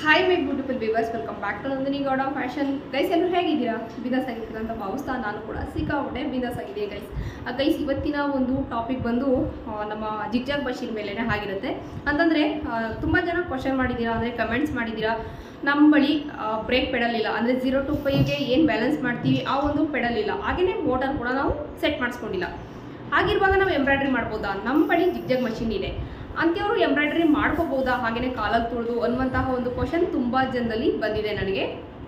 hi my beautiful viewers welcome back to Nandini Gowda fashion guys ಎಲ್ಲರೂ ಹೇಗಿದ್ದೀರಾ ಬಿಂದಾಸ್ ಆಗಿರ್ತೀರಾ ಅಂತ ಭಾವಿಸ್ತಾ ನಾನು ಕೂಡ ಸಿಕ್ಕಾಪಟ್ಟೆ ಬಿಂದಾಸ್ ಆಗಿದೆ ಗೈಸ್ ಗೈಸ್ ಇವತ್ತಿನ ಒಂದು ಟಾಪಿಕ್ ಬಂದು ಆ, ನಮ್ಮ ಜಿಗ್ಜಾಗ್ ಬಶೀರ್ ಮೇಲೆನೆ ಆಗಿರುತ್ತೆ ಅಂತಂದರೆ ತುಂಬ ಜನ ಕ್ವಶನ್ ಮಾಡಿದ್ದೀರಾ ಅಂದರೆ ಕಮೆಂಟ್ಸ್ ಮಾಡಿದ್ದೀರಾ ನಮ್ಮ ಬಳಿ ಬ್ರೇಕ್ ಪೆಡಲ್ ಇಲ್ಲ ಅಂದರೆ ಜೀರೋ ಟು ಫೈವ್ಗೆ ಏನು ಬ್ಯಾಲೆನ್ಸ್ ಮಾಡ್ತೀವಿ ಆ ಒಂದು ಪೆಡಲ್ ಇಲ್ಲ ಹಾಗೆಯೇ ಮೋಟರ್ ಕೂಡ ನಾವು ಸೆಟ್ ಮಾಡಿಸ್ಕೊಂಡಿಲ್ಲ ಆಗಿರುವಾಗ ನಾವು ಎಂಬ್ರಾಯ್ಡ್ರಿ ಮಾಡ್ಬೋದಾ ನಮ್ಮ ಬಳಿ ಜಿಗ್ಜಾಗ್ ಮಷಿನ್ ಇದೆ ಅಂಥವ್ರು ಎಂಬ್ರಾಯ್ಡ್ರಿ ಮಾಡ್ಕೋಬೋದಾ ಹಾಗೆಯೇ ಕಾಲಲ್ಲಿ ತುಳಿದು ಅನ್ನುವಂತಹ ಒಂದು ಕ್ವಶನ್ ತುಂಬ ಜನದಲ್ಲಿ ಬಂದಿದೆ ನನಗೆ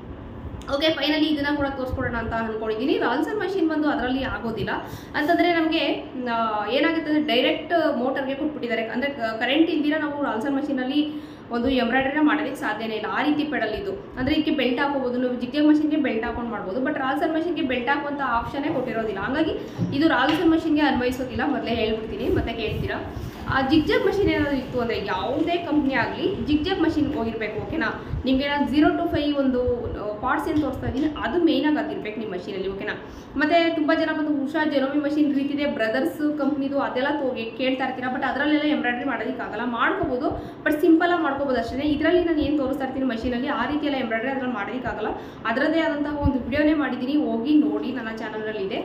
ಓಕೆ ಫೈನಲಿ ಇದನ್ನ ಕೂಡ ತೋರಿಸ್ಕೊಡೋಣ ಅಂತ ಅನ್ಕೊಂಡಿದ್ದೀನಿ ರಾಲ್ಸರ್ ಮಷಿನ್ ಬಂದು ಅದರಲ್ಲಿ ಆಗೋದಿಲ್ಲ ಅಂತಂದರೆ ನಮಗೆ ಏನಾಗುತ್ತೆ ಅಂದರೆ ಡೈರೆಕ್ಟ್ ಮೋಟರ್ಗೆ ಕೊಟ್ಬಿಟ್ಟಿದ್ದಾರೆ ಅಂದರೆ ಕರೆಂಟ್ ಇಲ್ದಿರ ನಾವು ರಾಲ್ಸರ್ ಮಷೀನಲ್ಲಿ ಒಂದು ಎಂಬ್ರಾಯ್ಡ್ರಿನ ಮಾಡೋದಕ್ಕೆ ಸಾಧ್ಯನೇ ಇಲ್ಲ ಆ ರೀತಿ ಪೆಡಲ್ ಇದು ಅಂದರೆ ಇದಕ್ಕೆ ಬೆಲ್ಟ್ ಹಾಕೋಬೋದು ನೀವು ಜಿಗ್ಜಾಗ್ ಮಷಿನ್ಗೆ ಬೆಲ್ಟ್ ಹಾಕೊಂಡು ಮಾಡ್ಬೋದು ಬಟ್ ರಾಲ್ಸರ್ ಮಷಿನ್ಗೆ ಬೆಲ್ಟ್ ಹಾಕುವಂಥ ಆಪ್ಷನ್ನೇ ಕೊಟ್ಟಿರೋದಿಲ್ಲ ಹಾಗಾಗಿ ಇದು ರಾಲ್ಸರ್ ಮಷಿನ್ಗೆ ಅನ್ವಯಿಸೋದಿಲ್ಲ ಮೊದಲೇ ಹೇಳ್ಬಿಡ್ತೀನಿ ಮತ್ತೆ ಕೇಳ್ತೀರಾ ಆ ಜಿಗ್ಜಾಗ್ ಮಷಿನ್ ಏನಾದರೂ ಇತ್ತು ಅಂದರೆ ಯಾವುದೇ ಕಂಪ್ನಿ ಆಗಲಿ ಜಿಗ್ಜಾಗ್ ಮಷಿನ್ ಹೋಗಿರ್ಬೇಕು ಓಕೆನಾ ನಿಮಗೆ ನಾನು ಜೀರೋ ಟು ಫೈವ್ ಒಂದು ಪಾರ್ಟ್ಸ್ ಏನು ತೋರಿಸ್ತಾ ಇದ್ದೀನಿ ಅದು ಮೇಯ್ನಾಗಿ ಅದಿರ್ಬೇಕು ನಿಮ್ಮ ಮಷೀನಲ್ಲಿ ಓಕೆನಾ ಮತ್ತು ತುಂಬ ಜನ ಬಂದು ಉಷಾ ಜೆರೋಮಿ ಮಷಿನ್ ರೀತಿದೆ ಬ್ರದರ್ಸ್ ಕಂಪ್ನಿದು ಅದೆಲ್ಲ ತೋಗಿ ಕೇಳ್ತಾ ಇರ್ತೀರಾ ಬಟ್ ಅದರಲ್ಲೆಲ್ಲ ಎಂಬ್ರಾಯ್ಡ್ರಿ ಮಾಡೋದಕ್ಕಾಗಲ್ಲ ಮಾಡ್ಕೋಬೋದು ಬಟ್ ಸಿಂಪಲಾಗಿ ಮಾಡ್ಕೋಬೋದು ಅಷ್ಟೇ ಇದರಲ್ಲಿ ನಾನು ಏನು ತೋರಿಸ್ತಾ ಇರ್ತೀನಿ ಮಷೀನಲ್ಲಿ ಆ ರೀತಿ ಎಲ್ಲ ಎಂಬ್ರಾಯ್ಡ್ರಿ ಅದ್ರಲ್ಲಿ ಮಾಡೋದಕ್ಕಾಗಲ್ಲ ಅದರದ್ದೇ ಆದಂತಹ ಒಂದು ವಿಡಿಯೋನೇ ಮಾಡಿದ್ದೀನಿ ಹೋಗಿ ನೋಡಿ ನನ್ನ ಚಾನಲಲ್ಲಿ ಇದೆ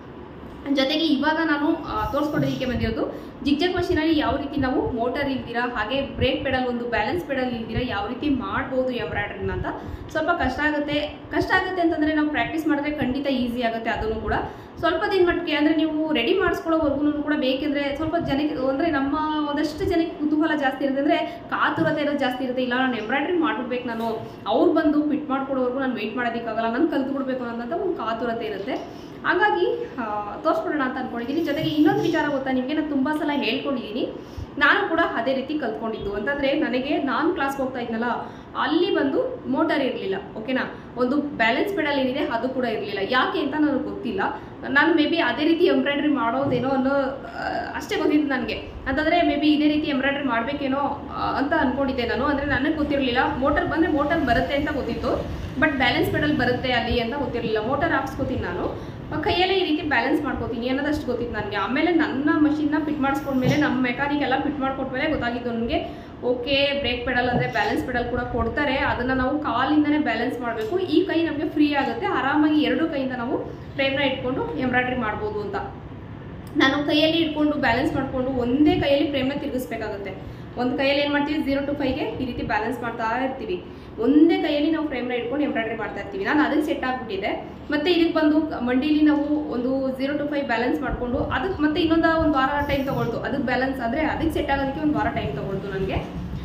ಜೊತೆಗೆ ಇವಾಗ ನಾನು ಆ, ತೋರಿಸ್ಕೊಡೋದಕ್ಕೆ ಬಂದಿರೋದು ಜಿಗ್ಜಾಗ್ ಮಷೀನಲ್ಲಿ ಯಾವ ರೀತಿ ನಾವು ಮೋಟರ್ ಇಲ್ದಿರಾ ಹಾಗೆ ಬ್ರೇಕ್ ಪೆಡಲ್ ಒಂದು ಬ್ಯಾಲೆನ್ಸ್ ಪೆಡಲ್ ಇಲ್ದಿರಾ ಯಾವ ರೀತಿ ಮಾಡ್ಬೋದು ಎಂಬ್ರಾಯ್ಡ್ರಿನ ಅಂತ ಸ್ವಲ್ಪ ಕಷ್ಟ ಆಗುತ್ತೆ ಕಷ್ಟ ಆಗುತ್ತೆ ಅಂತಂದರೆ ನಾವು ಪ್ರಾಕ್ಟೀಸ್ ಮಾಡಿದ್ರೆ ಖಂಡಿತ ಈಸಿ ಆಗುತ್ತೆ ಅದನ್ನು ಕೂಡ ಸ್ವಲ್ಪ ದಿನ ಮಟ್ಟಿಗೆ ಅಂದರೆ ನೀವು ರೆಡಿ ಮಾಡಿಸ್ಕೊಳ್ಳೋವರೆಗೂ ಕೂಡ ಬೇಕೆಂದರೆ ಸ್ವಲ್ಪ ಜನಕ್ಕೆ ಅಂದರೆ ನಮ್ಮ ಒಂದಷ್ಟು ಜನಕ್ಕೆ ಕುತೂಹಲ ಜಾಸ್ತಿ ಇರುತ್ತೆ ಅಂದರೆ ಕಾತುರತೆ ಇರೋದು ಜಾಸ್ತಿ ಇರುತ್ತೆ ಇಲ್ಲ ನಾನು ಎಂಬ್ರಾಯ್ಡ್ರಿ ಮಾಡ್ಬಿಡ್ಬೇಕು ನಾನು ಅವ್ರು ಬಂದು ಫಿಟ್ ಮಾಡ್ಕೊಡೋವರೆಗೂ ನಾನು ವೆಯ್ಟ್ ಮಾಡೋದಕ್ಕಾಗಲ್ಲ ನಾನು ಕಲ್ತ್ಬಿಡ್ಬೇಕು ಅನ್ನೋಂಥ ಒಂದು ಕಾತುರತೆ ಇರುತ್ತೆ ಹಾಗಾಗಿ ಆ, ತೋರಿಸ್ಕೊಡೋಣ ಅಂತ ಅನ್ಕೊಂಡಿದ್ದೀನಿ ಜೊತೆಗೆ ಇನ್ನೊಂದು ವಿಚಾರ ಗೊತ್ತಾ ನಿಮಗೆ ನಾನು ತುಂಬ ಸಲ ಹೇಳ್ಕೊಂಡಿದ್ದೀನಿ ನಾನು ಕೂಡ ಅದೇ ರೀತಿ ಕಲ್ತ್ಕೊಂಡಿದ್ದು ಅಂತಂದರೆ ನನಗೆ ನಾನು ಕ್ಲಾಸ್ಗೆ ಹೋಗ್ತಾ ಇದ್ನಲ್ಲ ಅಲ್ಲಿ ಬಂದು ಮೋಟರ್ ಇರಲಿಲ್ಲ ಓಕೆನಾ ಒಂದು ಬ್ಯಾಲೆನ್ಸ್ ಪೆಡಲ್ ಏನಿದೆ ಅದು ಕೂಡ ಇರಲಿಲ್ಲ ಯಾಕೆ ಅಂತ ನನಗೆ ಗೊತ್ತಿಲ್ಲ ನಾನು ಮೇ ಬಿ ಅದೇ ರೀತಿ ಎಂಬ್ರಾಯ್ಡ್ರಿ ಮಾಡೋದೇನೋ ಅನ್ನೋ ಆ, ಅಷ್ಟೇ ಗೊತ್ತಿದ್ದು ನನಗೆ ಅಂತಂದರೆ ಮೇ ಬಿ ಇದೇ ರೀತಿ ಎಂಬ್ರಾಯ್ಡ್ರಿ ಮಾಡಬೇಕೇನೋ ಅಂತ ಅಂದ್ಕೊಂಡಿದ್ದೆ ನಾನು ಅಂದರೆ ನನಗೆ ಗೊತ್ತಿರಲಿಲ್ಲ ಮೋಟರ್ ಬಂದರೆ ಮೋಟರ್ ಬರುತ್ತೆ ಅಂತ ಗೊತ್ತಿತ್ತು ಬಟ್ ಬ್ಯಾಲೆನ್ಸ್ ಪೆಡಲ್ ಬರುತ್ತೆ ಅಲ್ಲಿ ಅಂತ ಗೊತ್ತಿರಲಿಲ್ಲ ಮೋಟರ್ ಹಾಕ್ಸ್ಕೊತೀನಿ ನಾನು ಕೈಯಲ್ಲೇ ಈ ರೀತಿ ಬ್ಯಾಲೆನ್ಸ್ ಮಾಡ್ಕೋತೀನಿ ಅನ್ನೋದಷ್ಟು ಗೊತ್ತಿತ್ತು ನನಗೆ ಆಮೇಲೆ ನನ್ನ ಮಷಿನ್ನ ಫಿಟ್ ಮಾಡಿಸ್ಕೊಂಡ್ಮೇಲೆ ನಮ್ಮ ಮೆಕ್ಯಾನಿಕ್ ಎಲ್ಲ ಫಿಟ್ ಮಾಡ್ಕೊಟ್ಮೇಲೆ ಗೊತ್ತಾಗಿದ್ದು ನನಗೆ ಓಕೆ ಬ್ರೇಕ್ ಪೆಡಲ್ ಅಂದರೆ ಬ್ಯಾಲೆನ್ಸ್ ಪೆಡಲ್ ಕೂಡ ಕೊಡ್ತಾರೆ ಅದನ್ನು ನಾವು ಕಾಲಿಂದನೇ ಬ್ಯಾಲೆನ್ಸ್ ಮಾಡಬೇಕು ಈ ಕೈ ನಮಗೆ ಫ್ರೀ ಆಗುತ್ತೆ ಆರಾಮಾಗಿ ಎರಡು ಕೈಯಿಂದ ನಾವು ಫ್ರೇಮ್ನ ಇಟ್ಕೊಂಡು ಎಂಬ್ರಾಯ್ಡ್ರಿ ಮಾಡ್ಬೋದು ಅಂತ ನಾನು ಕೈಯಲ್ಲಿ ಇಟ್ಕೊಂಡು ಬ್ಯಾಲೆನ್ಸ್ ಮಾಡಿಕೊಂಡು ಒಂದೇ ಕೈಯಲ್ಲಿ ಫ್ರೇಮ್ನ ತಿರುಗಿಸ್ಬೇಕಾಗುತ್ತೆ ಒಂದು ಕೈಯಲ್ಲಿ ಏನು ಮಾಡ್ತೀವಿ ಜೀರೋ ಟು ಫೈವ್ಗೆ ಈ ರೀತಿ ಬ್ಯಾಲೆನ್ಸ್ ಮಾಡ್ತಾ ಇರ್ತೀವಿ ಒಂದೇ ಕೈಯಲ್ಲಿ ನಾವು ಫ್ರೇಮ್ನ ಇಟ್ಕೊಂಡು ಎಂಬ್ರಾಯ್ಡ್ರಿ ಮಾಡ್ತಾ ಇರ್ತೀವಿ ನಾನು ಅದಕ್ಕೆ ಸೆಟ್ ಆಗಿಬಿಟ್ಟಿದೆ ಮತ್ತೆ ಇದಕ್ಕೆ ಬಂದು ಮಂಡಿಲಿ ನಾವು ಒಂದು ಜೀರೋ ಟು ಫೈವ್ ಬ್ಯಾಲೆನ್ಸ್ ಮಾಡಿಕೊಂಡು ಅದಕ್ಕೆ ಮತ್ತೆ ಇನ್ನೊಂದು ಒಂದು ವಾರ ಟೈಮ್ ತಗೊಳ್ತು ಅದಕ್ಕೆ ಬ್ಯಾಲೆನ್ಸ್ ಆದರೆ ಅದಕ್ಕೆ ಸೆಟ್ ಆಗೋದಕ್ಕೆ ಒಂದು ವಾರ ಟೈಮ್ ತಗೊಳ್ತು ನನಗೆ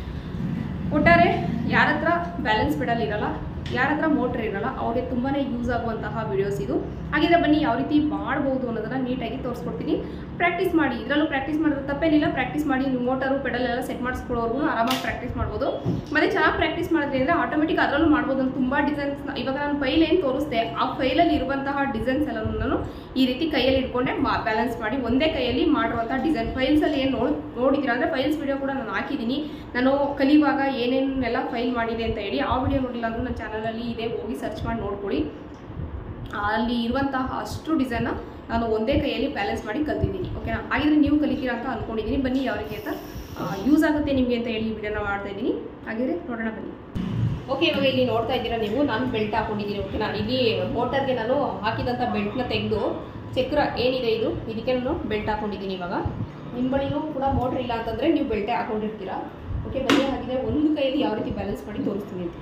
ಒಟ್ಟಾರೆ ಯಾರ ಹತ್ರ ಬ್ಯಾಲೆನ್ಸ್ ಪೆಡಲ್ ಇರಲ್ಲ ಯಾರ ಹತ್ರ ಮೋಟ್ರ್ ಇರಲ್ಲ ಅವ್ರಿಗೆ ತುಂಬಾ ಯೂಸ್ ಆಗುವಂತಹ ವಿಡಿಯೋಸ್ ಇದು ಹಾಗಿದ್ರೆ ಬನ್ನಿ ಯಾವ ರೀತಿ ಮಾಡ್ಬೋದು ಅನ್ನೋದನ್ನ ನೀಟಾಗಿ ತೋರಿಸ್ಕೊಡ್ತೀನಿ ಪ್ರಾಕ್ಟೀಸ್ ಮಾಡಿ ಇದರಲ್ಲೂ ಪ್ರಾಕ್ಟೀಸ್ ಮಾಡಿದ್ರೆ ತಪ್ಪೇನಿಲ್ಲ ಪ್ರಾಕ್ಟೀಸ್ ಮಾಡಿ ನೀವು ಮೋಟರು ಪೆಡಲ್ ಎಲ್ಲ ಸೆಟ್ ಮಾಡಿಸ್ಕೊಳ್ಳೋರ್ಗು ಆರಾಮಾಗಿ ಪ್ರಾಕ್ಟೀಸ್ ಮಾಡ್ಬೋದು ಮತ್ತೆ ಚೆನ್ನಾಗಿ ಪ್ರಾಕ್ಟೀಸ್ ಮಾಡಿದ್ರೆ ಅಂದರೆ ಆಟೋಮೆಟಿಕ್ ಅದರಲ್ಲೂ ಮಾಡ್ಬೋದು ನಾನು ತುಂಬ ಡಿಸೈನ್ಸ್ ಇವಾಗ ನಾನು ಫೈಲ್ ಏನು ತೋರಿಸ್ದೆ ಆ ಫೈಲಲ್ಲಿ ಇರುವಂತಹ ಡಿಸೈನ್ಸ್ ಎಲ್ಲ ನಾನು ಈ ರೀತಿ ಕೈಯಲ್ಲಿ ಇಟ್ಕೊಂಡೆ ಬ್ಯಾಲೆನ್ಸ್ ಮಾಡಿ ಒಂದೇ ಕೈಯಲ್ಲಿ ಮಾಡಿರುವಂಥ ಡಿಸೈನ್ ಫೈಲ್ಸಲ್ಲಿ ಏನು ನೋಡಿ ನೋಡಿದ್ದೀರಾ ಅಂದರೆ ಫೈಲ್ಸ್ ವಿಡಿಯೋ ಕೂಡ ನಾನು ಹಾಕಿದ್ದೀನಿ ನಾನು ಕಲಿಯುವಾಗ ಏನೇನೆಲ್ಲ ಫೈಲ್ ಮಾಡಿದೆ ಅಂತ ಹೇಳಿ ಆ ವಿಡಿಯೋ ನೋಡಿಲ್ಲ ಅಂದ್ರೆ ನನ್ನ ಚಾನಲಲ್ಲಿ ಇದೆ ಹೋಗಿ ಸರ್ಚ್ ಮಾಡಿ ನೋಡ್ಕೊಳ್ಳಿ ಅಲ್ಲಿ ಇರುವಂತಹ ಅಷ್ಟು ಡಿಸೈನ್ನ ನಾನು ಒಂದೇ ಕೈಯಲ್ಲಿ ಬ್ಯಾಲೆನ್ಸ್ ಮಾಡಿ ಕಲ್ತಿದ್ದೀನಿ ಓಕೆನಾ ಹಾಗಿದ್ರೆ ನೀವು ಕಲಿತೀರಾ ಅಂತ ಅಂದ್ಕೊಂಡಿದ್ದೀನಿ ಬನ್ನಿ ಯಾವ ರೀತಿ ಅಂತ ಯೂಸ್ ಆಗುತ್ತೆ ನಿಮಗೆ ಅಂತ ಹೇಳಿ ವಿಡಿಯೋನ ಮಾಡ್ತಾ ಇದ್ದೀನಿ ಹಾಗಿದ್ರೆ ನೋಡೋಣ ಬನ್ನಿ ಓಕೆ ಇವಾಗ ಇಲ್ಲಿ ನೋಡ್ತಾ ಇದ್ದೀರಾ ನೀವು ನಾನು ಬೆಲ್ಟ್ ಹಾಕೊಂಡಿದ್ದೀನಿ ಓಕೆನಾ ಇಲ್ಲಿ ಮೋಟರ್ಗೆ ನಾನು ಹಾಕಿದಂಥ ಬೆಲ್ಟ್ನ ತೆಗೆದು ಚಕ್ರ ಏನಿದೆ ಇದು ಇದಕ್ಕೆ ನಾನು ಬೆಲ್ಟ್ ಹಾಕೊಂಡಿದ್ದೀನಿ ಇವಾಗ ನಿಮ್ಮ ಬಳಿನೂ ಕೂಡ ಮೋಟ್ರ್ ಇಲ್ಲ ಅಂತಂದರೆ ನೀವು ಬೆಲ್ಟೇ ಹಾಕೊಂಡಿರ್ತೀರಾ ಓಕೆ ಬನ್ನಿ ಹಾಗಿದ್ರೆ ಒಂದು ಕೈಯಲ್ಲಿ ಯಾವ ರೀತಿ ಬ್ಯಾಲೆನ್ಸ್ ಮಾಡಿ ತೋರಿಸ್ತೀನಿ ಅಂತ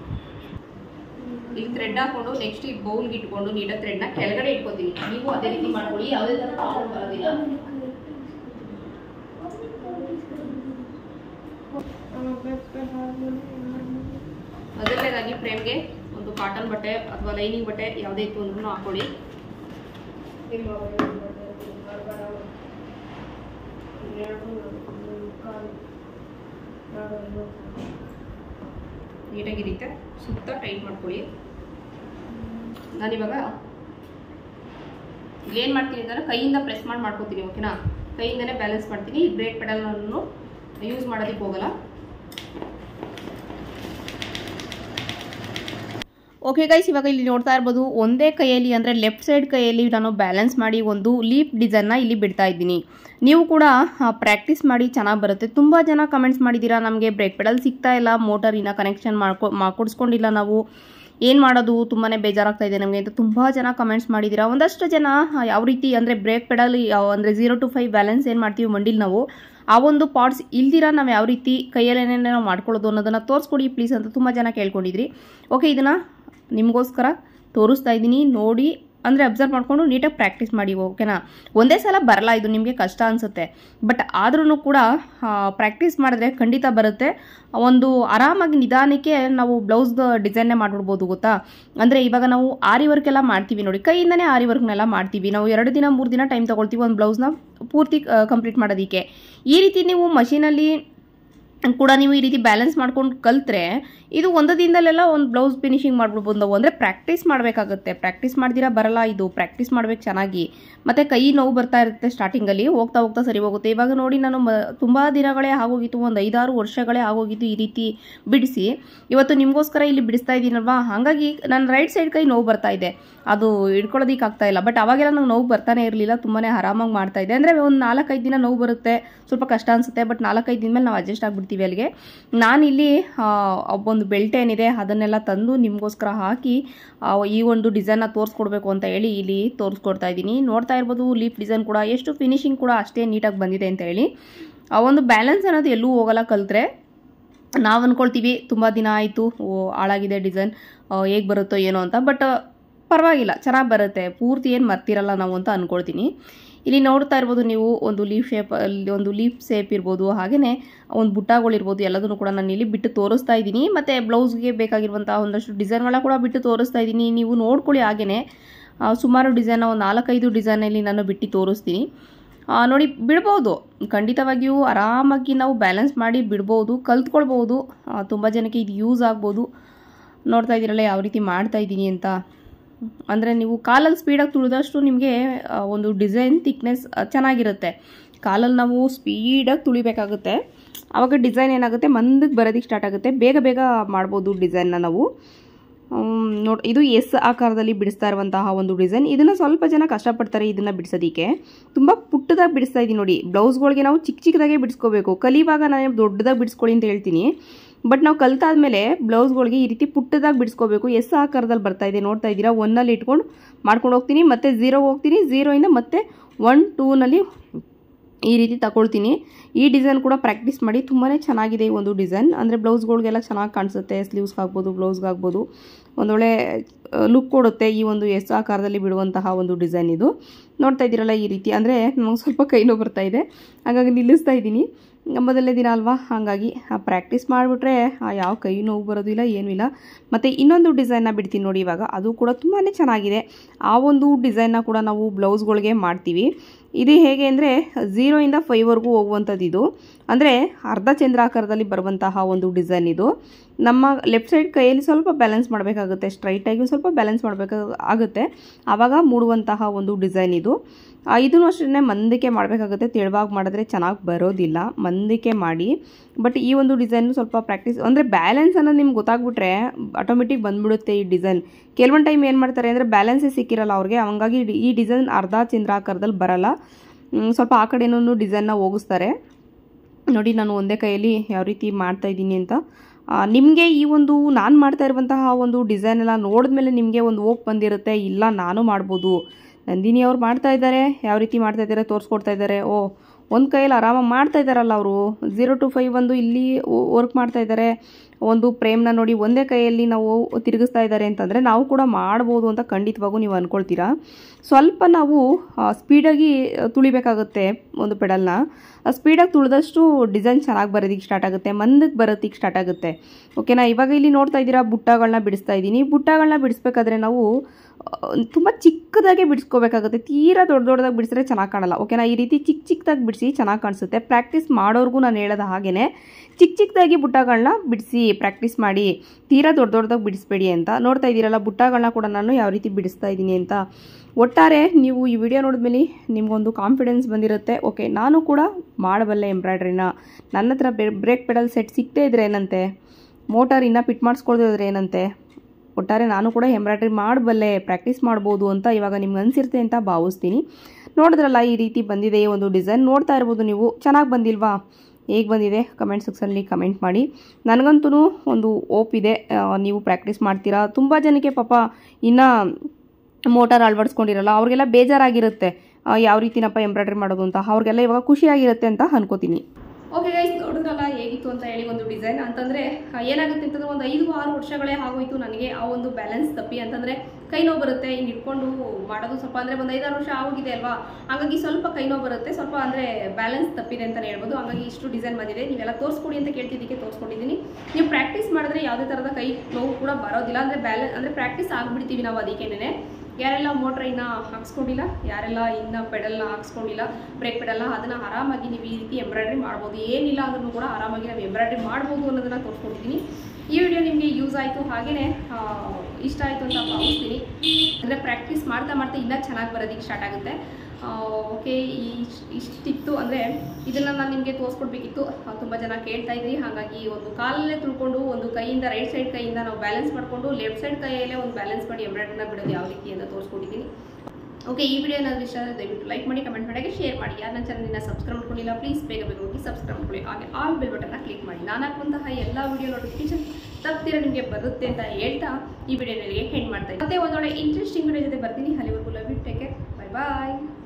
ಇಲ್ಲಿ ಥ್ರೆಡ್ ಹಾಕೊಂಡು ನೆಕ್ಸ್ಟ್ ಈ ಬೌಲ್ಗೆ ಇಟ್ಕೊಂಡು ನೀಡೋ ಥ್ರೆಡ್ನ ಕೆಳಗಡೆ ಇಟ್ಕೊತೀನಿ ನೀವು ಅದೇ ರೀತಿ ಮಾಡ್ಕೊಳ್ಳಿ ಯಾವುದೇ ಥರ ಪ್ರಾಬ್ಲಮ್ ಬರೋದಿಲ್ಲ ಮೊದಲನೇದಾಗಿ ಫ್ರೇಮ್ಗೆ ಒಂದು ಕಾಟನ್ ಬಟ್ಟೆ ಅಥವಾ ಲೈನಿಂಗ್ ಬಟ್ಟೆ ಯಾವುದೇ ಇತ್ತು ಅಂದ್ರೂ ಹಾಕೊಳ್ಳಿ ನೀಟಾಗಿ ಈ ರೀತಿ ಸುತ್ತ ಟೈಟ್ ಮಾಡ್ಕೊಳ್ಳಿ ನಾನಿವಾಗ ಏನು ಮಾಡ್ತೀನಿ ಅಂತಂದ್ರೆ ಕೈಯಿಂದ ಪ್ರೆಸ್ ಮಾಡಿ ಮಾಡ್ಕೊತೀನಿ ಓಕೆನಾ ಕೈಯಿಂದನೇ ಬ್ಯಾಲೆನ್ಸ್ ಮಾಡ್ತೀನಿ ಈ ಬ್ರೇಕ್ ಪೆಡಲ್ನನ್ನು ಯೂಸ್ ಮಾಡೋದಕ್ಕೆ ಹೋಗಲ್ಲ ಓಕೆ ಗೈಸ್ ಇವಾಗ ಇಲ್ಲಿ ನೋಡ್ತಾ ಇರ್ಬೋದು ಒಂದೇ ಕೈಯಲ್ಲಿ ಅಂದರೆ ಲೆಫ್ಟ್ ಸೈಡ್ ಕೈಯಲ್ಲಿ ನಾನು ಬ್ಯಾಲೆನ್ಸ್ ಮಾಡಿ ಒಂದು ಲೀಪ್ ಡಿಸೈನ್ನ ಇಲ್ಲಿ ಬಿಡ್ತಾ ಇದ್ದೀನಿ ನೀವು ಕೂಡ ಪ್ರಾಕ್ಟೀಸ್ ಮಾಡಿ ಚೆನ್ನಾಗಿ ಬರುತ್ತೆ ತುಂಬ ಜನ ಕಮೆಂಟ್ಸ್ ಮಾಡಿದ್ದೀರಾ ನಮಗೆ ಬ್ರೇಕ್ ಪೆಡಲ್ ಸಿಗ್ತಾ ಇಲ್ಲ ಮೋಟರಿನ ಕನೆಕ್ಷನ್ ಮಾಡ್ಕೊ ಮಾಡ್ಕೊಡ್ಸ್ಕೊಂಡಿಲ್ಲ ನಾವು ಏನು ಮಾಡೋದು ತುಂಬಾ ಬೇಜಾರಾಗ್ತಾ ಇದೆ ನಮಗೆ ಅಂತ ತುಂಬ ಜನ ಕಮೆಂಟ್ಸ್ ಮಾಡಿದ್ದೀರಾ ಒಂದಷ್ಟು ಜನ ಯಾವ ರೀತಿ ಅಂದರೆ ಬ್ರೇಕ್ ಪೆಡಲ್ ಅಂದರೆ ಝೀರೋ ಟು ಫೈವ್ ಬ್ಯಾಲೆನ್ಸ್ ಏನು ಮಾಡ್ತೀವಿ ಮಂಡಿಲಿ ನಾವು ಆ ಒಂದು ಪಾರ್ಟ್ಸ್ ಇಲ್ದಿರ ನಾವು ಯಾವ ರೀತಿ ಕೈಯಲ್ಲೇನೇ ನಾವು ಮಾಡ್ಕೊಳ್ಳೋದು ಅನ್ನೋದನ್ನು ತೋರಿಸ್ಕೊಡಿ ಪ್ಲೀಸ್ ಅಂತ ತುಂಬ ಜನ ಕೇಳ್ಕೊಂಡಿದ್ರಿ ಓಕೆ ಇದನ್ನು ನಿಮಗೋಸ್ಕರ ತೋರಿಸ್ತಾ ಇದ್ದೀನಿ ನೋಡಿ ಅಂದರೆ ಅಬ್ಸರ್ವ್ ಮಾಡಿಕೊಂಡು ನೀಟಾಗಿ ಪ್ರಾಕ್ಟೀಸ್ ಮಾಡಿ ಓಕೆನಾ ಒಂದೇ ಸಲ ಬರಲ್ಲ ಇದು ನಿಮಗೆ ಕಷ್ಟ ಅನಿಸುತ್ತೆ ಬಟ್ ಆದ್ರೂ ಕೂಡ ಪ್ರಾಕ್ಟೀಸ್ ಮಾಡಿದ್ರೆ ಖಂಡಿತ ಬರುತ್ತೆ ಒಂದು ಆರಾಮಾಗಿ ನಿಧಾನಕ್ಕೆ ನಾವು ಬ್ಲೌಸ್ದು ಡಿಸೈನ್ನೇ ಮಾಡಿಬಿಡ್ಬೋದು ಗೊತ್ತಾ ಅಂದರೆ ಇವಾಗ ನಾವು ಆರಿ ವರ್ಕ್ ಎಲ್ಲ ಮಾಡ್ತೀವಿ ನೋಡಿ ಕೈಯಿಂದನೇ ಆರಿ ವರ್ಕ್ನೆಲ್ಲ ಮಾಡ್ತೀವಿ ನಾವು ಎರಡು ದಿನ ಮೂರು ದಿನ ಟೈಮ್ ತೊಗೊಳ್ತೀವಿ ಒಂದು ಬ್ಲೌಸ್ನ ಪೂರ್ತಿ ಕಂಪ್ಲೀಟ್ ಮಾಡೋದಕ್ಕೆ ಈ ರೀತಿ ನೀವು ಮಷೀನಲ್ಲಿ ಕೂಡ ನೀವು ಈ ರೀತಿ ಬ್ಯಾಲೆನ್ಸ್ ಮಾಡ್ಕೊಂಡು ಕಲ್ತ್ರೆ ಇದು ಒಂದು ದಿನದಲ್ಲೆಲ್ಲ ಒಂದು ಬ್ಲೌಸ್ ಫಿನಿಶಿಂಗ್ ಮಾಡ್ಬಿಡ್ಬೋದು ನಾವು ಅಂದರೆ ಪ್ರಾಕ್ಟೀಸ್ ಮಾಡಬೇಕಾಗುತ್ತೆ ಪ್ರಾಕ್ಟೀಸ್ ಮಾಡ್ದಿರಾ ಬರಲ್ಲ ಇದು ಪ್ರಾಕ್ಟೀಸ್ ಮಾಡ್ಬೇಕು ಚೆನ್ನಾಗಿ ಮತ್ತು ಕೈ ನೋವು ಬರ್ತಾ ಇರುತ್ತೆ ಸ್ಟಾರ್ಟಿಂಗಲ್ಲಿ ಹೋಗ್ತಾ ಹೋಗ್ತಾ ಸರಿ ಹೋಗುತ್ತೆ ಇವಾಗ ನೋಡಿ ನಾನು ಮ ತುಂಬ ದಿನಗಳೇ ಆಗೋಗಿತ್ತು ಒಂದು ಐದಾರು ವರ್ಷಗಳೇ ಆಗೋಗಿತ್ತು ಈ ರೀತಿ ಬಿಡಿಸಿ ಇವತ್ತು ನಿಮಗೋಸ್ಕರ ಇಲ್ಲಿ ಬಿಡಿಸ್ತಾ ಇದ್ದೀನಲ್ವಾ ಹಾಗಾಗಿ ನನ್ನ ರೈಟ್ ಸೈಡ್ ಕೈ ನೋವು ಬರ್ತಾ ಇದೆ ಅದು ಹಿಡ್ಕೊಳ್ಳೋದಕ್ಕೆ ಆಗ್ತಾ ಇಲ್ಲ ಬಟ್ ಅವಾಗೆಲ್ಲ ನಂಗೆ ನೋವು ಬರ್ತಾನೆ ಇರಲಿಲ್ಲ ತುಂಬಾ ಆರಾಮಾಗಿ ಮಾಡ್ತಾ ಇದ್ದೆ ಅಂದರೆ ಒಂದು ನಾಲ್ಕೈದು ದಿನ ನೋವು ಬರುತ್ತೆ ಸ್ವಲ್ಪ ಕಷ್ಟ ಅನಿಸುತ್ತೆ ಬಟ್ ನಾಲ್ಕೈದು ದಿನ ಮೇಲೆ ನಾವು ಅಡ್ಜಸ್ಟ್ ಆಗಿಬಿಡ್ತೀವಿ ಅಲ್ಲಿಗೆ ನಾನಿಲ್ಲಿ ಒಂದು ಬೆಲ್ಟ್ ಏನಿದೆ ಅದನ್ನೆಲ್ಲ ತಂದು ನಿಮಗೋಸ್ಕರ ಹಾಕಿ ಈ ಒಂದು ಡಿಸೈನ್ನ ತೋರಿಸ್ಕೊಡ್ಬೇಕು ಅಂತ ಹೇಳಿ ಇಲ್ಲಿ ತೋರಿಸ್ಕೊಡ್ತಾ ಇದ್ದೀನಿ ನೋಡ್ತಾ ಇರ್ಬೋದು ಲೀಫ್ ಡಿಸೈನ್ ಕೂಡ ಎಷ್ಟು ಫಿನಿಶಿಂಗ್ ಕೂಡ ಅಷ್ಟೇ ನೀಟಾಗಿ ಬಂದಿದೆ ಅಂತ ಹೇಳಿ ಆ ಒಂದು ಬ್ಯಾಲೆನ್ಸ್ ಅನ್ನೋದು ಎಲ್ಲೂ ಹೋಗಲ್ಲ ಕಲ್ತ್ರೆ ನಾವು ಅಂದ್ಕೊಳ್ತೀವಿ ತುಂಬ ದಿನ ಆಯಿತು ಹಾಳಾಗಿದೆ ಡಿಸೈನ್ ಹೇಗೆ ಬರುತ್ತೋ ಏನೋ ಅಂತ ಬಟ್ ಪರವಾಗಿಲ್ಲ ಚೆನ್ನಾಗಿ ಬರುತ್ತೆ ಪೂರ್ತಿ ಏನು ಮರ್ತಿರಲ್ಲ ನಾವು ಅಂತ ಅಂದ್ಕೊಳ್ತೀನಿ ಇಲ್ಲಿ ನೋಡ್ತಾ ಇರ್ಬೋದು ನೀವು ಒಂದು ಲೀಫ್ ಶೇಪ್ ಒಂದು ಲೀಫ್ ಶೇಪ್ ಇರ್ಬೋದು ಹಾಗೆಯೇ ಒಂದು ಬುಟ್ಟಗಳಿರ್ಬೋದು ಎಲ್ಲದನ್ನು ಕೂಡ ನಾನು ಇಲ್ಲಿ ಬಿಟ್ಟು ತೋರಿಸ್ತಾ ಇದ್ದೀನಿ ಮತ್ತು ಬ್ಲೌಸ್ಗೆ ಬೇಕಾಗಿರುವಂಥ ಒಂದಷ್ಟು ಡಿಸೈನ್ಗಳನ್ನ ಕೂಡ ಬಿಟ್ಟು ತೋರಿಸ್ತಾ ಇದ್ದೀನಿ ನೀವು ನೋಡ್ಕೊಳ್ಳಿ ಹಾಗೆಯೇ ಸುಮಾರು ಡಿಸೈನ್ ಒಂದು ನಾಲ್ಕೈದು ಡಿಸೈನಲ್ಲಿ ನಾನು ಬಿಟ್ಟು ತೋರಿಸ್ತೀನಿ ನೋಡಿ ಬಿಡ್ಬೋದು ಖಂಡಿತವಾಗಿಯೂ ಆರಾಮಾಗಿ ನಾವು ಬ್ಯಾಲೆನ್ಸ್ ಮಾಡಿ ಬಿಡ್ಬೋದು ಕಲ್ತ್ಕೊಳ್ಬೋದು ತುಂಬ ಜನಕ್ಕೆ ಇದು ಯೂಸ್ ಆಗ್ಬೋದು ನೋಡ್ತಾ ಇದ್ದೀರಲ್ಲ ಯಾವ ರೀತಿ ಮಾಡ್ತಾ ಇದ್ದೀನಿ ಅಂತ ಅಂದರೆ ನೀವು ಕಾಲಲ್ಲಿ ಸ್ಪೀಡಾಗಿ ತುಳಿದಷ್ಟು ನಿಮಗೆ ಒಂದು ಡಿಸೈನ್ ಥಿಕ್ನೆಸ್ ಚೆನ್ನಾಗಿರುತ್ತೆ ಕಾಲಲ್ಲಿ ನಾವು ಸ್ಪೀಡಾಗಿ ತುಳಿಬೇಕಾಗುತ್ತೆ ಆವಾಗ ಡಿಸೈನ್ ಏನಾಗುತ್ತೆ ಮಂದಕ್ಕೆ ಬರೋದಕ್ಕೆ ಸ್ಟಾರ್ಟ್ ಆಗುತ್ತೆ ಬೇಗ ಬೇಗ ಮಾಡ್ಬೋದು ಡಿಸೈನ್ನ ನಾವು ನೋಡಿ ಇದು ಎಸ್ ಆಕಾರದಲ್ಲಿ ಬಿಡಿಸ್ತಾ ಇರುವಂತಹ ಒಂದು ಡಿಸೈನ್ ಇದನ್ನು ಸ್ವಲ್ಪ ಜನ ಕಷ್ಟಪಡ್ತಾರೆ ಇದನ್ನು ಬಿಡಿಸೋದಕ್ಕೆ ತುಂಬ ಪುಟ್ಟದಾಗಿ ಬಿಡಿಸ್ತಾ ಇದ್ದೀನಿ ನೋಡಿ ಬ್ಲೌಸ್ಗಳಿಗೆ ನಾವು ಚಿಕ್ಕ ಚಿಕ್ಕದಾಗೆ ಬಿಡಿಸ್ಕೋಬೇಕು ಕಲಿಯುವಾಗ ನಾನು ದೊಡ್ಡದಾಗಿ ಬಿಡಿಸ್ಕೊಳ್ಳಿ ಅಂತ ಹೇಳ್ತೀನಿ ಬಟ್ ನಾವು ಕಲ್ತಾದ್ಮೇಲೆ ಬ್ಲೌಸ್ಗಳಿಗೆ ಈ ರೀತಿ ಪುಟ್ಟದಾಗಿ ಬಿಡಿಸ್ಕೋಬೇಕು ಎಸ್ ಆಕಾರದಲ್ಲಿ ಬರ್ತಾ ಇದೆ ನೋಡ್ತಾ ಇದ್ದೀರಾ ಒನ್ನಲ್ಲಿ ಇಟ್ಕೊಂಡು ಮಾಡ್ಕೊಂಡು ಹೋಗ್ತೀನಿ ಮತ್ತೆ ಝೀರೋಗೆ ಹೋಗ್ತೀನಿ ಝೀರೋಯಿಂದ ಮತ್ತೆ ಒನ್ ಟೂನಲ್ಲಿ ಈ ರೀತಿ ತಗೊಳ್ತೀನಿ ಈ ಡಿಸೈನ್ ಕೂಡ ಪ್ರಾಕ್ಟೀಸ್ ಮಾಡಿ ತುಂಬಾ ಚೆನ್ನಾಗಿದೆ ಈ ಒಂದು ಡಿಸೈನ್ ಅಂದರೆ ಬ್ಲೌಸ್ಗಳಿಗೆಲ್ಲ ಚೆನ್ನಾಗಿ ಕಾಣಿಸುತ್ತೆ ಸ್ಲೀವ್ಸ್ಗೆ ಆಗ್ಬೋದು ಬ್ಲೌಸ್ಗೆ ಆಗ್ಬೋದು ಒಂದೊಳ್ಳೆ ಲುಕ್ ಕೊಡುತ್ತೆ ಈ ಒಂದು ಎಸ್ ಆಕಾರದಲ್ಲಿ ಬಿಡುವಂತಹ ಒಂದು ಡಿಸೈನ್ ಇದು ನೋಡ್ತಾ ಇದ್ದೀರಲ್ಲ ಈ ರೀತಿ ಅಂದರೆ ನಮಗೆ ಸ್ವಲ್ಪ ಕೈ ನೋವು ಬರ್ತಾ ಇದೆ ಹಾಗಾಗಿ ನಿಲ್ಲಿಸ್ತಾ ಇದ್ದೀನಿ ಮೊದಲನೇ ದಿನ ಅಲ್ವಾ ಹಾಗಾಗಿ ಪ್ರಾಕ್ಟೀಸ್ ಮಾಡಿಬಿಟ್ರೆ ಯಾವ ಕೈ ನೋವು ಬರೋದಿಲ್ಲ ಏನೂ ಇಲ್ಲ ಮತ್ತು ಇನ್ನೊಂದು ಡಿಸೈನ್ನ ಬಿಡ್ತೀನಿ ನೋಡಿ ಇವಾಗ ಅದು ಕೂಡ ತುಂಬಾ ಚೆನ್ನಾಗಿದೆ ಆ ಒಂದು ಡಿಸೈನ್ನ ಕೂಡ ನಾವು ಬ್ಲೌಸ್ಗಳಿಗೆ ಮಾಡ್ತೀವಿ ಇದು ಹೇಗೆ ಅಂದರೆ ಝೀರೋಯಿಂದ ಫೈವ್ವರೆಗೂ ಹೋಗುವಂಥದ್ದು ಇದು ಅಂದರೆ ಅರ್ಧ ಚಂದ್ರಾಕಾರದಲ್ಲಿ ಬರುವಂತಹ ಒಂದು ಡಿಸೈನ್ ಇದು ನಮ್ಮ ಲೆಫ್ಟ್ ಸೈಡ್ ಕೈಯಲ್ಲಿ ಸ್ವಲ್ಪ ಬ್ಯಾಲೆನ್ಸ್ ಮಾಡಬೇಕಾಗುತ್ತೆ ಸ್ಟ್ರೈಟಾಗಿ ಸ್ವಲ್ಪ ಬ್ಯಾಲೆನ್ಸ್ ಮಾಡಬೇಕಾ ಆಗುತ್ತೆ ಆವಾಗ ಮೂಡುವಂತಹ ಒಂದು ಡಿಸೈನ್ ಇದು ಇದನ್ನು ಅಷ್ಟೇ ಮಂದಿಕೆ ಮಾಡಬೇಕಾಗುತ್ತೆ ತೆಳುವಾಗಿ ಮಾಡಿದ್ರೆ ಚೆನ್ನಾಗಿ ಬರೋದಿಲ್ಲ ಮಂದಿಕೆ ಮಾಡಿ ಬಟ್ ಈ ಒಂದು ಡಿಸೈನ್ ಸ್ವಲ್ಪ ಪ್ರಾಕ್ಟೀಸ್ ಅಂದರೆ ಬ್ಯಾಲೆನ್ಸ್ ಅನ್ನೋದು ನಿಮ್ಗೆ ಗೊತ್ತಾಗ್ಬಿಟ್ರೆ ಆಟೋಮೆಟಿಕ್ ಬಂದ್ಬಿಡುತ್ತೆ ಈ ಡಿಸೈನ್ ಕೆಲವೊಂದು ಟೈಮ್ ಏನು ಮಾಡ್ತಾರೆ ಅಂದರೆ ಬ್ಯಾಲೆನ್ಸೇ ಸಿಕ್ಕಿರಲ್ಲ ಅವ್ರಿಗೆ ಹಂಗಾಗಿ ಈ ಡಿಸೈನ್ ಅರ್ಧ ಚಂದ್ರಾಕಾರದಲ್ಲಿ ಬರಲ್ಲ ಸ್ವಲ್ಪ ಆ ಕಡೆನೂ ಡಿಸೈನ್ನ ಹೋಗಿಸ್ತಾರೆ ನೋಡಿ ನಾನು ಒಂದೇ ಕೈಯಲ್ಲಿ ಯಾವ ರೀತಿ ಮಾಡ್ತಾ ಇದ್ದೀನಿ ಅಂತ ನಿಮಗೆ ಈ ಒಂದು ನಾನು ಮಾಡ್ತಾ ಇರುವಂತಹ ಒಂದು ಡಿಸೈನ್ ಎಲ್ಲ ನೋಡಿದ್ಮೇಲೆ ನಿಮಗೆ ಒಂದು ಓಪ್ ಬಂದಿರುತ್ತೆ ಇಲ್ಲ ನಾನು ಮಾಡ್ಬೋದು ನಂದಿನಿ ಅವ್ರು ಮಾಡ್ತಾ ಇದ್ದಾರೆ ಯಾವ ರೀತಿ ಮಾಡ್ತಾ ಇದ್ದಾರೆ ತೋರಿಸ್ಕೊಡ್ತಾ ಇದ್ದಾರೆ ಓ ಒಂದು ಕೈಯಲ್ಲಿ ಆರಾಮಾಗಿ ಮಾಡ್ತಾ ಇದ್ದಾರಲ್ಲ ಅವರು ಝೀರೋ ಟು ಫೈವ್ ಒಂದು ಇಲ್ಲಿ ವರ್ಕ್ ಮಾಡ್ತಾ ಇದ್ದಾರೆ ಒಂದು ಪ್ರೇಮ್ನ ನೋಡಿ ಒಂದೇ ಕೈಯಲ್ಲಿ ನಾವು ತಿರುಗಿಸ್ತಾ ಇದ್ದಾರೆ ಅಂತಂದರೆ ನಾವು ಕೂಡ ಮಾಡ್ಬೋದು ಅಂತ ಖಂಡಿತವಾಗೂ ನೀವು ಅಂದ್ಕೊಳ್ತೀರಾ ಸ್ವಲ್ಪ ನಾವು ಸ್ಪೀಡಾಗಿ ತುಳಿಬೇಕಾಗುತ್ತೆ ಒಂದು ಪೆಡಲ್ನ ಸ್ಪೀಡಾಗಿ ತುಳಿದಷ್ಟು ಡಿಸೈನ್ ಚೆನ್ನಾಗಿ ಬರೋದಕ್ಕೆ ಸ್ಟಾರ್ಟ್ ಆಗುತ್ತೆ ಮಂದಕ್ಕೆ ಬರೋದಕ್ಕೆ ಸ್ಟಾರ್ಟ್ ಆಗುತ್ತೆ ಓಕೆನಾ ಇವಾಗ ಇಲ್ಲಿ ನೋಡ್ತಾ ಇದ್ದೀರಾ ಬುಟ್ಟಗಳನ್ನ ಬಿಡಿಸ್ತಾ ಇದ್ದೀನಿ ಬುಟ್ಟಗಳನ್ನ ಬಿಡಿಸ್ಬೇಕಾದ್ರೆ ನಾವು ತುಂಬ ಚಿಕ್ಕದಾಗೆ ಬಿಡಿಸ್ಕೋಬೇಕಾಗುತ್ತೆ ತೀರಾ ದೊಡ್ಡ ದೊಡ್ಡದಾಗಿ ಬಿಡಿಸಿದ್ರೆ ಚೆನ್ನಾಗಿ ಕಾಣಲ್ಲ ಓಕೆನಾ ಈ ರೀತಿ ಚಿಕ್ಕ ಚಿಕ್ಕದಾಗಿ ಬಿಡಿಸಿ ಚೆನ್ನಾಗಿ ಕಾಣಿಸುತ್ತೆ ಪ್ರಾಕ್ಟೀಸ್ ಮಾಡೋರ್ಗೂ ನಾನು ಹೇಳೋದು ಹಾಗೇ ಚಿಕ್ಕ ಚಿಕ್ಕದಾಗಿ ಬುಟ್ಟಗಳನ್ನ ಬಿಡಿಸಿ ಪ್ರಾಕ್ಟೀಸ್ ಮಾಡಿ ತೀರಾ ದೊಡ್ಡ ದೊಡ್ಡದಾಗಿ ಬಿಡಿಸ್ಬೇಡಿ ಅಂತ ನೋಡ್ತಾ ಇದ್ದೀರಲ್ಲ ಬುಟ್ಟಗಳನ್ನ ಕೂಡ ನಾನು ಯಾವ ರೀತಿ ಬಿಡಿಸ್ತಾ ಇದ್ದೀನಿ ಅಂತ ಒಟ್ಟಾರೆ ನೀವು ಈ ವಿಡಿಯೋ ನೋಡಿದ್ಮೇಲೆ ನಿಮಗೊಂದು ಕಾನ್ಫಿಡೆನ್ಸ್ ಬಂದಿರುತ್ತೆ ಓಕೆ ನಾನು ಕೂಡ ಮಾಡಬಲ್ಲೆ ಎಂಬ್ರಾಯ್ಡ್ರಿನ ನನ್ನ ಹತ್ರ ಬ್ರೇಕ್ ಪೆಡಲ್ ಸೆಟ್ ಸಿಕ್ಕದೇ ಇದ್ರೆ ಏನಂತೆ ಮೋಟಾರ್ ಇನ್ನೂ ಫಿಟ್ ಮಾಡಿಸ್ಕೊಳ್ದಿದ್ರೆ ಏನಂತೆ ಒಟ್ಟಾರೆ ನಾನು ಕೂಡ ಎಂಬ್ರಾಯ್ಡ್ರಿ ಮಾಡಬಲ್ಲೆ ಪ್ರಾಕ್ಟೀಸ್ ಮಾಡ್ಬೋದು ಅಂತ ಇವಾಗ ನಿಮ್ಗೆ ಅನಿಸಿರುತ್ತೆ ಅಂತ ಭಾವಿಸ್ತೀನಿ ನೋಡಿದ್ರಲ್ಲ ಈ ರೀತಿ ಬಂದಿದೆ ಈ ಒಂದು ಡಿಸೈನ್ ನೋಡ್ತಾ ಇರ್ಬೋದು ನೀವು ಚೆನ್ನಾಗಿ ಬಂದಿಲ್ವಾ ಹೇಗೆ ಬಂದಿದೆ ಕಮೆಂಟ್ ಸೆಕ್ಷನಲ್ಲಿ ಕಮೆಂಟ್ ಮಾಡಿ ನನಗಂತೂ ಒಂದು ಓಪ್ ಇದೆ ಆ, ನೀವು ಪ್ರಾಕ್ಟೀಸ್ ಮಾಡ್ತೀರಾ ತುಂಬ ಜನಕ್ಕೆ ಪಾಪ ಇನ್ನೂ ಮೋಟಾರ್ ಅಳವಡಿಸ್ಕೊಂಡಿರಲ್ಲ ಅವ್ರಿಗೆಲ್ಲ ಬೇಜಾರಾಗಿರುತ್ತೆ ಆ, ಯಾವ ರೀತಿನಪ್ಪ ಎಂಬ್ರಾಯ್ಡ್ರಿ ಮಾಡೋದು ಅಂತ ಅವ್ರಿಗೆಲ್ಲ ಇವಾಗ ಖುಷಿಯಾಗಿರುತ್ತೆ ಅಂತ ಅನ್ಕೋತೀನಿ ಓಕೆ ಗೈಸ್ ನೋಡಿದ್ರಲ್ಲ ಹೇಗಿತ್ತು ಅಂತ ಹೇಳಿ ಒಂದು ಡಿಸೈನ್ ಅಂತಂದರೆ ಏನಾಗುತ್ತೆ ಅಂತಂದ್ರೆ ಒಂದು ಐದು ಆರು ವರ್ಷಗಳೇ ಆಗೋಯ್ತು ನನಗೆ ಆ ಒಂದು ಬ್ಯಾಲೆನ್ಸ್ ತಪ್ಪಿ ಅಂತಂದರೆ ಕೈ ನೋವು ಬರುತ್ತೆ ಹಿಂಗೆ ಇಟ್ಕೊಂಡು ಮಾಡೋದು ಸ್ವಲ್ಪ ಅಂದರೆ ಒಂದು ಐದಾರು ವರ್ಷ ಆಗೋಗಿದೆ ಅಲ್ವಾ ಹಾಗಾಗಿ ಸ್ವಲ್ಪ ಕೈ ನೋವು ಬರುತ್ತೆ ಸ್ವಲ್ಪ ಅಂದರೆ ಬ್ಯಾಲೆನ್ಸ್ ತಪ್ಪಿದೆ ಅಂತಲೇ ಹೇಳ್ಬೋದು ಹಾಗಾಗಿ ಇಷ್ಟು ಡಿಸೈನ್ ಬಂದಿದೆ ನೀವೆಲ್ಲ ತೋರಿಸ್ಕೊಡಿ ಅಂತ ಕೇಳ್ತಿದ್ದಕ್ಕೆ ತೋರಿಸ್ಕೊಂಡಿದ್ದೀನಿ ನೀವು ಪ್ರಾಕ್ಟೀಸ್ ಮಾಡಿದ್ರೆ ಯಾವುದೇ ಥರದ ಕೈ ನೋವು ಕೂಡ ಬರೋದಿಲ್ಲ ಅಂದರೆ ಬ್ಯಾಲೆನ್ಸ್ ಅಂದರೆ ಪ್ರಾಕ್ಟೀಸ್ ಆಗಿಬಿಡ್ತೀವಿ ನಾವು ಅದಕ್ಕೇನೆ ಯಾರೆಲ್ಲ ಮೋಟ್ರ್ ಇನ್ನ ಹಾಕ್ಸ್ಕೊಂಡಿಲ್ಲ ಯಾರೆಲ್ಲ ಇನ್ನ ಪೆಡಲ್ನ ಹಾಕ್ಸ್ಕೊಂಡಿಲ್ಲ ಬ್ರೇಕ್ ಪೆಡಲ್ನ ಅದನ್ನ ಆರಾಮಾಗಿ ನೀವು ಈ ರೀತಿ ಎಂಬ್ರಾಯ್ಡ್ರಿ ಮಾಡ್ಬೋದು ಏನಿಲ್ಲ ಅಂದ್ರೂ ಕೂಡ ಆರಾಮಾಗಿ ನಾವು ಎಂಬ್ರಾಯ್ಡ್ರಿ ಮಾಡ್ಬೋದು ಅನ್ನೋದನ್ನ ತೋರಿಸ್ಕೊಡ್ತೀನಿ ಈ ವಿಡಿಯೋ ನಿಮಗೆ ಯೂಸ್ ಆಯಿತು ಹಾಗೆಯೇ ಇಷ್ಟ ಆಯಿತು ಅಂತ ಭಾವಿಸ್ತೀನಿ ಅಂದರೆ ಪ್ರಾಕ್ಟೀಸ್ ಮಾಡ್ತಾ ಮಾಡ್ತಾ ಇನ್ನೂ ಚೆನ್ನಾಗಿ ಬರೋದಕ್ಕೆ ಸ್ಟಾರ್ಟ್ ಆಗುತ್ತೆ ಓಕೆ ಇಷ್ಟಿತ್ತು ಅಂದರೆ ಇದನ್ನು ನಾನು ನಿಮಗೆ ತೋರಿಸ್ಕೊಡ್ಬೇಕಿತ್ತು ತುಂಬ ಜನ ಕೇಳ್ತಾ ಇದ್ರಿ ಹಾಗಾಗಿ ಒಂದು ಕಾಲಲ್ಲೇ ತುಳ್ಕೊಂಡು ಒಂದು ಕೈಯಿಂದ ರೈಟ್ ಸೈಡ್ ಕೈಯಿಂದ ನಾವು ಬ್ಯಾಲೆನ್ಸ್ ಮಾಡಿಕೊಂಡು ಲೆಫ್ಟ್ ಸೈಡ್ ಕೈಯಲ್ಲೇ ಒಂದು ಬ್ಯಾಲೆನ್ಸ್ ಮಾಡಿ ಎಂಬ್ರಾಯ್ಡ್ರಿನ ಬಿಡೋದು ಯಾವ ರೀತಿ ಅಂತ ತೋರಿಸ್ಕೊಟ್ಟಿದ್ದೀನಿ ಓಕೆ ಈ ವಿಡಿಯೋ ಏನಾದರೂ ಇಷ್ಟ ಆದರೆ ದಯವಿಟ್ಟು ಲೈಕ್ ಮಾಡಿ ಕಮೆಂಟ್ ಮಾಡಿ ಶೇರ್ ಮಾಡಿ ಯಾರು ನನ್ನ ಚಾನಲ್ನ ಸಬ್ಸ್ಕ್ರೈಬ್ ಮಾಡ್ಕೊಂಡಿಲ್ಲ ಪ್ಲೀಸ್ ಬೇಗ ಬೇಗ ಹೋಗಿ ಸಬ್ಸ್ಕ್ರೈಬ್ ಮಾಡ್ಕೊಳ್ಳಿ ಹಾಗೆ ಆಲ್ ಬೆಲ್ ಬಟನ್ನ ಕ್ಲಿಕ್ ಮಾಡಿ ನಾನು ಹಾಕುವಂತಹ ಎಲ್ಲ ವಿಡಿಯೋ ನೋಟಿಫಿಕೇಶನ್ ತಪ್ಪಿರ ನಿಮಗೆ ಬರುತ್ತೆ ಅಂತ ಹೇಳ್ತಾ ಈ ವಿಡಿಯೋ ನನಗೆ ಹೆಂಡ್ ಮಾಡ್ತಾ ಇದ್ದೀನಿ ಮತ್ತೆ ಒಂದೊಳ್ಳೆ ಇಂಟ್ರೆಸ್ಟಿಂಗ್ ವಿಡಿಯೋ ಜೊತೆ ಬರ್ತೀನಿ ಅಲ್ಲಿವರೆಗೂ love you take care bye bye